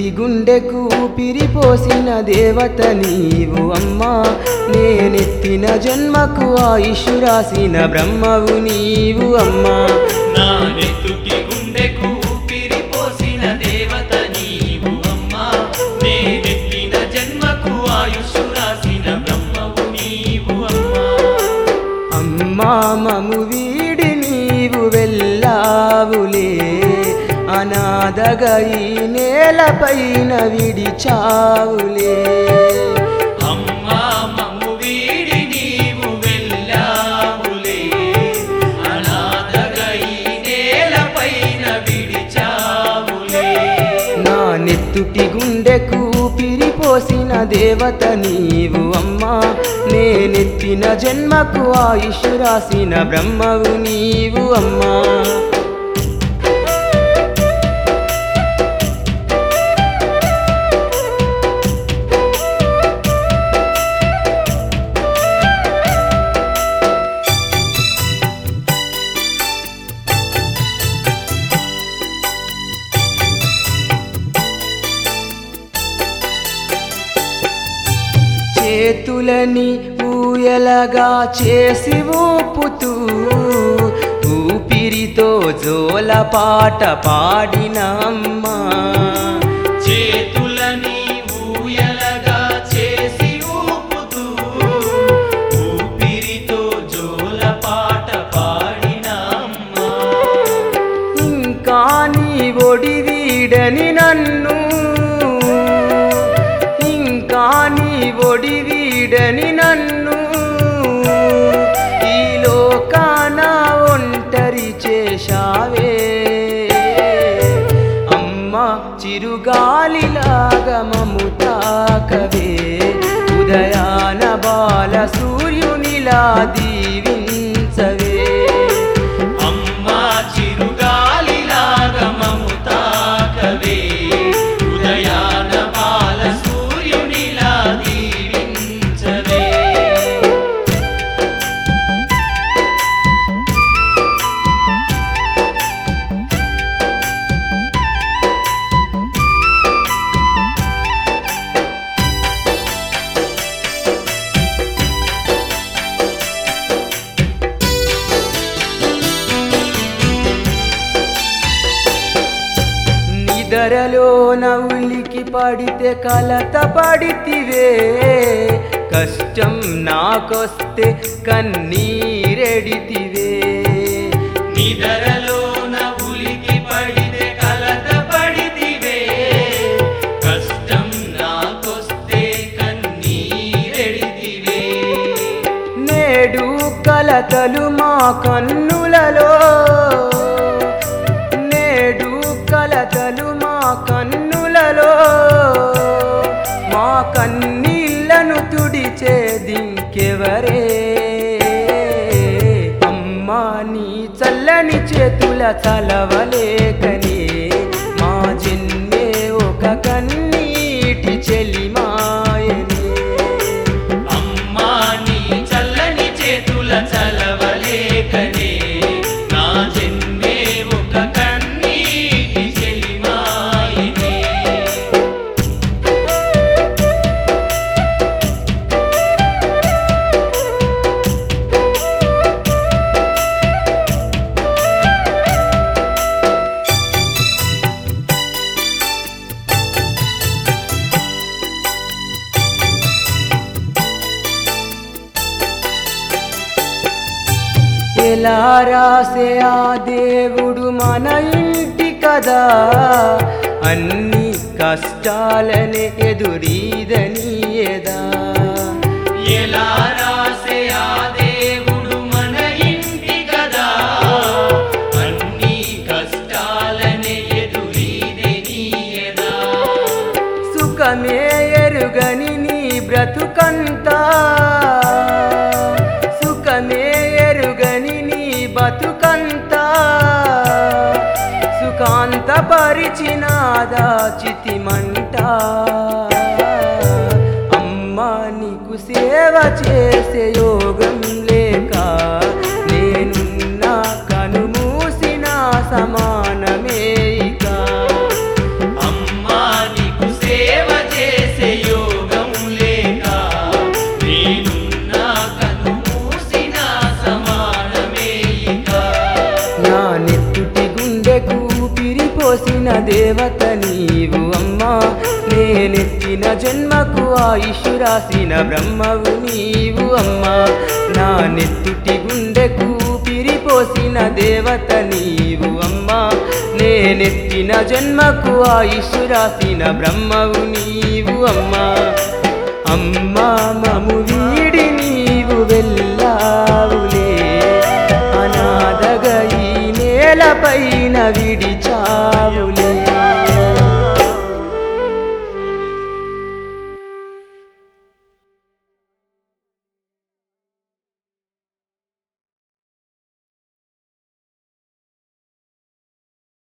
నెత్తుటి గుండెకు పిరిపోసిన దేవత నీవు అమ్మా నేనెత్తిన జన్మకు ఆయుష్ రాసిన బ్రహ్మవు నీవు అమ్మా నా నెత్తుటి గుండెకు ఊపిరి పోసిన దేవత నీవు అమ్మా నేనెత్తిన జన్మకు ఆయుష్ రాసిన బ్రహ్మవు నీవు అమ్మా అమ్మా మము వీడి నీవు వెళ్ళావులే అనాథగా ఈ నేలపైన విడిచావులే అమ్మా మమ్ము వీడి నీవు వెళ్ళావులే అనాథగా ఈ నేలపైన విడిచావులే నా నెత్తుటి గుండెకు పిరిపోసిన దేవత నీవు అమ్మా నేనెత్తిన జన్మకు ఆయుష్ రాసిన బ్రహ్మవు నీవు అమ్మా చేతులని ఊయలగా చేసి ఊపుతూ ఊపిరితో జోల పాట పాడిన అమ్మా చేతులని ఊయలగా చేసి ఊపుతూ ఊపిరితో జోల పాట పాడిన అమ్మా ఇంకా నీ ఒడి వీడని నన్ను ఇంకా నీ ఒడి వీడని నన్ను ఈ లోకాన ఒంటరి చేశావే అమ్మ చిరుగాలిలాగా మము తాకవే ఉదయాన బాల సూర్యునిలా దీవించవే అమ్మా చిరుగాలిలాగా మము తాకవే ఉదయాన బాల సూర్యునిలా దీవించవే నిదరలో నవ్వులికి పడితే కలత పడితివే కష్టం నాకొస్తే కన్నీరెడితివే నిదరలో ఉలికి పడితే కలత పడితివే కష్టం నాకొస్తే కన్నీరెడితివే నేడు కలతలు మా కన్నులలో నేడు కలతలు మా కన్నులలో మా కన్నీళ్లను తుడిచే దింకెవరే అమ్మా నీ చల్లని చేతుల చలవలేకనే మా జన్మే ఒక కన్నీటి చెలిమాయనే అమ్మా నీ చల్లని చేతుల చలవలేకనే నా జన్మే ఒక కన్నీటి చెలిమాయనే ఎలా రాసే ఆ దేవుడు మన ఇంటి కదా అన్ని కష్టాలనే ఎదురీదని ఎదా ఎలా రాసే ఆ దేవుడు మన ఇంటి కదా అన్ని కష్టాలనే ఎదురీదే నీయదా సుఖమే ఎరుగని నీ బ్రతుకంతా సుఖమే ఎరుగని నీ బతుకంతా సుఖాంత పరిచినాదా చితిమంట అమ్మా నీకు సేవ చేసే యోగం లేక నేనున్నా కనుమూసిన సమానమే ఇక అమ్మా నీకు దేవత నీవు అమ్మా నేనెత్తిన జన్మకు ఆయుష్ రాసిన బ్రహ్మవు నీవు అమ్మా నా నెత్తుటి గుండెకు పిరిపోసిన దేవత నీవు అమ్మా నేనెత్తిన జన్మకు ఆయుష్ రాసిన బ్రహ్మవు నీవు అమ్మా అమ్మా మము వీడి నీవు వెళ్ళావులే అనాథగా ఈ నేలపైన విడిచావులే